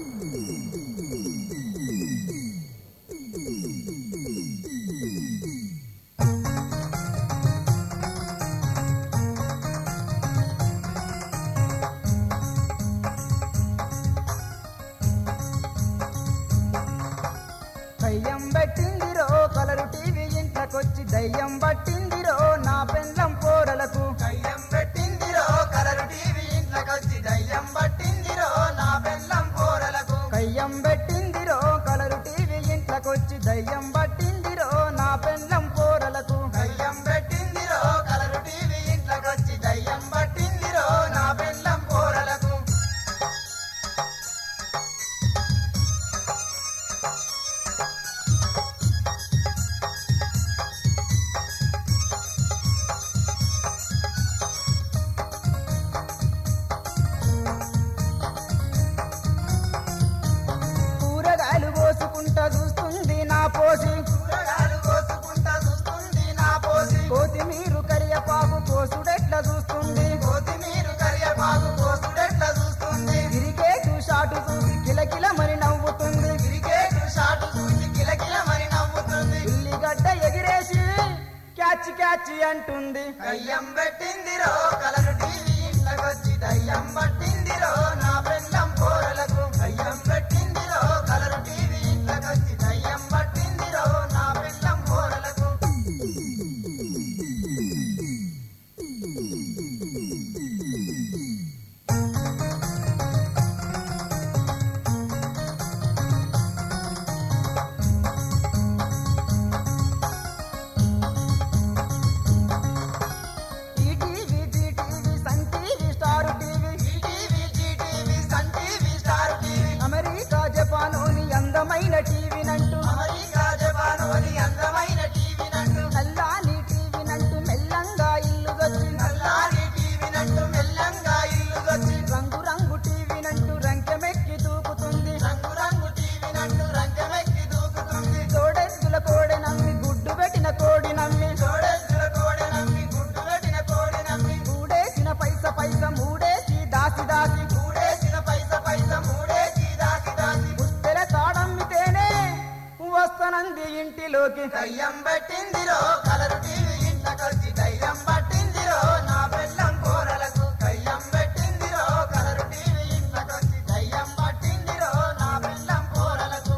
దయ్యం పెట్టిందిరో colour TV ఇంట్లోకొచ్చి దయ్యం పట్టిందిరో నా పెండ్లం పోరలకు కయ్యం పెట్టిందిరో కలరు టీవీ ఇంట్లోకొచ్చి దయ్యం పట్టిందిరో నా బెల్లం కూరలకు కయ్యం పెట్టిందిరో కలరు టీవీ ఇంట్లోకొచ్చి దయ్యం పట్టిందిరో నా పెండ్లం పోరలకు కయ్యం పెట్టిందిరో కలరు టీవీ ఇంట్లోకొచ్చి దయ్యం పట్టిందిరో నా బెల్లం కూరలకు కూరగాయలు కోసుకుంటా చూస్తుంది నా పోసి కూరగాయలు కోసుకుంటా చూస్తుంది నా పోసి కొత్తిమీరు కరియపాకు కోసుడెట్లా చూస్తుంది కొత్తిమీరు కరివేపాకు కోసుడెట్లా చూస్తుంది క్రికెట్ షాటు చూసి కిలకిల మరి నవ్వుతుంది క్రికెట్ షాట్ చూసి కిలకిల మరి నవ్వుతుంది ఉల్లిగడ్డ ఎగిరేసి క్యాచ్ క్యాచ్ అంటుంది కయ్యం పెట్టిందిరో కలరు టీవీ ఇంట్లోకొచ్చి దయ్యం పట్టిందిరో నా బెల్లం కూరలకు కయ్యం పెట్టిందిరో కలరు టీవీ ఇంట్లోకొచ్చి దయ్యం పట్టిందిరో నా బెల్లం కూరలకు ETV Zee TV Sun TV Star TV ETV Zee TV Sun TV Star TV America జపానుని అందమైన టీవీనంటూ అమెరికా జపానుని అందమైన టీవీ నంటూ నల్లాని టీవీనంటూ మెల్లంగా ఇల్లు వచ్చి నల్లాని టీవీ నంటూ మెల్లంగా ఇల్లు వచ్చి రంగు రంగు టీవీనంటూ రంకెమెక్కి దూకుతుంది రంగు రంగు టీవీ నంటూ రంగమెక్కి దూకుతుంది కోడెద్దుల కోడె నమ్మి గుడ్డు పెట్టిన కోడి నమ్మి చూడెద్దుల కోడి నమ్మి గుడ్డు పెట్టిన కోడి నమ్మి మూడేసిన పైస పైస మూడేసి దాసి దాసి మూడేసిన పైస పైస మూడేసి దాసి దాసి పుస్తెల తాడమ్మితేనే వస్తనంది ఇంటిలోకి దయ్యం పెట్టిందిరో కలరు టీవీ ఇంట్లోకొచ్చి దయ్యం పట్టిందిరో నా బెల్లం కూరలకు దయ్యం పెట్టిందిరో కలరు టీవీ ఇంట్లోకొచ్చి దయ్యం పట్టిందిరో నా బెల్లం కూరలకు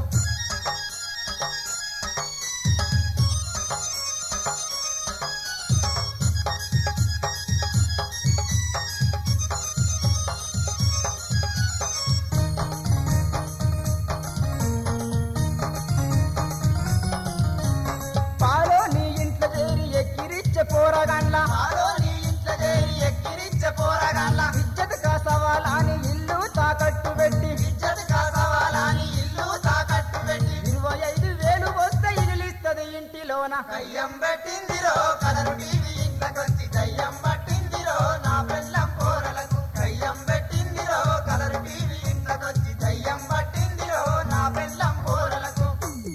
పాలో నీ ఇంట్లో చేరి ఎక్కిరిచ్చే పోరగాన్ల ఆలో నీ ఇంట్లో చేరి ఎక్కిరించే పోరగాళ్ళ ఇజ్జత్ కాసవాలని ఇల్లు తాకట్టు పెట్టి ఇజ్జత్ కాసవాలని ఇల్లు తాకట్టు పెట్టి ఇరవై ఐదు వేలు వస్తే ఇల్లులిస్తది ఇంటిలోన కయ్యం పెట్టిందిరో కలరు టీవీ ఇంట్లోకొచ్చి దయ్యం పట్టిందిరో నా బెల్లం కూరలకు కయ్యం పెట్టిందిరో కలరు టీవీ ఇంట్లోకొచ్చి దయ్యం పట్టిందిరో నా బెల్లం కూరలకు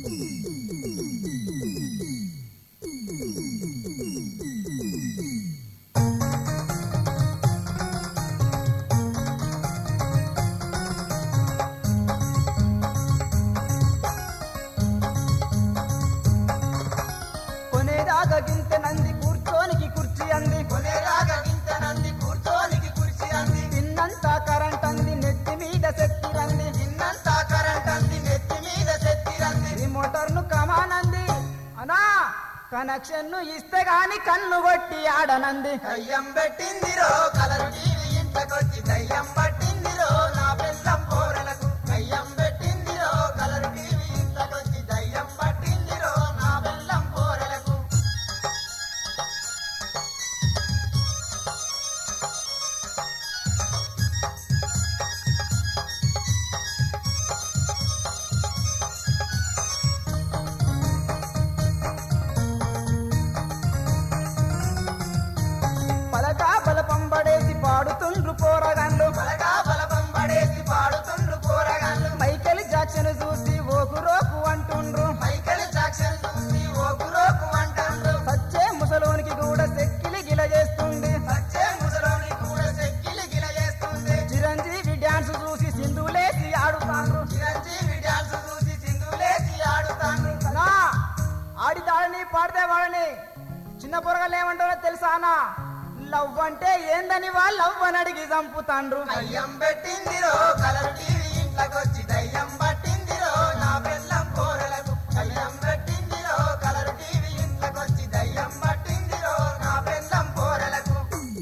కొనేదాకా గింత నంది కూర్చోనికి కుర్చీ అంది కొనేలాగా ఇంత నంది కూర్చోనికి కుర్చీ అంది తిన్నంత కరెంట్ అంది నెత్తి మీద సెత్తిరంది నిన్నంత కరెంట్ అంది నెత్తి మీద చెత్తిరంది రిమోటర్ ను కమానంది అనా కనెక్షన్ ను ఇస్తే గాని కన్ను కొట్టి ఆడనంది కయ్యం పెట్టిందిరో కలరు టీవీ ఇంట్లోకొచ్చి దయ్యం పట్టిందిరో నా బెల్లం కూరలకు కయ్యం పెట్టిందిరో కలరు టీవీ ఇంట్లోకొచ్చి దయ్యం పట్టిందిరో నా బెల్లం కూరలకు పలకా బల పంబడేసి పాడు చిన్న పొరగలు ఏమంటారో తెలుసానా లవ్ అంటే ఏందని వాళ్ళు లవ్ అని అడిగి చంపుతాండ్రు దయ్యం పెట్టిందిరో కలర్ టీవీ ఇంట్లోకొచ్చి దయ్యం పట్టిందిరో నా బెల్లం కూరలకు దయ్యం పెట్టిందిరో కలర్ టీవీ ఇంట్లోకొచ్చి దయ్యం పట్టిందిరో నా బెల్లం కూరలకు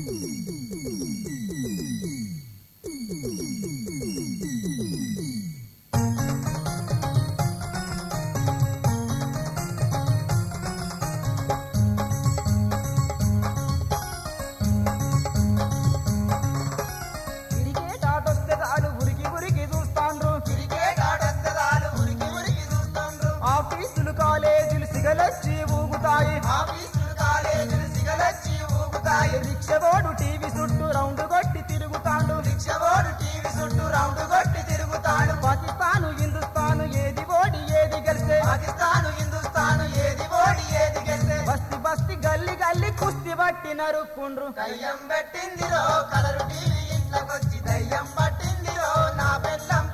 క్రికెట్ ఆట వస్తే చాలు ఉరికి ఉరికి చూస్తాండ్రు క్రికెట్ ఆడొస్తదాలు ఉరికి ఉరికి చూస్తుండ్రు ఆఫీసులు కాలేజీలు సిగలొచ్చి ఊగుతాయి ఆఫీసులు కాలేజీలు సిగలొచ్చి ఊగుతాయి రిక్షబోడు టీవీ చుట్టూ రౌండ్ కొట్టి తిరుగుతాండు రిక్షబోడు టీవీ చుట్టూ రౌండ్ కొట్టి తిరుగుతాడు పాకిస్తాను హిందుస్థాను ఏది ఓడి ఏది గెలిస్తే పాకిస్తాను హిందుస్థాను ఏది ఓడి ఏది గెలిస్తే బస్తి బస్తి గల్లి గల్లి కుస్తీ పట్టి నరుక్కుండ్రు దయ్యం పెట్టిందిరో కలరు టీవీ ఇంట్లోకొచ్చి దయ్యం పట్టిందిరో నా బెల్లం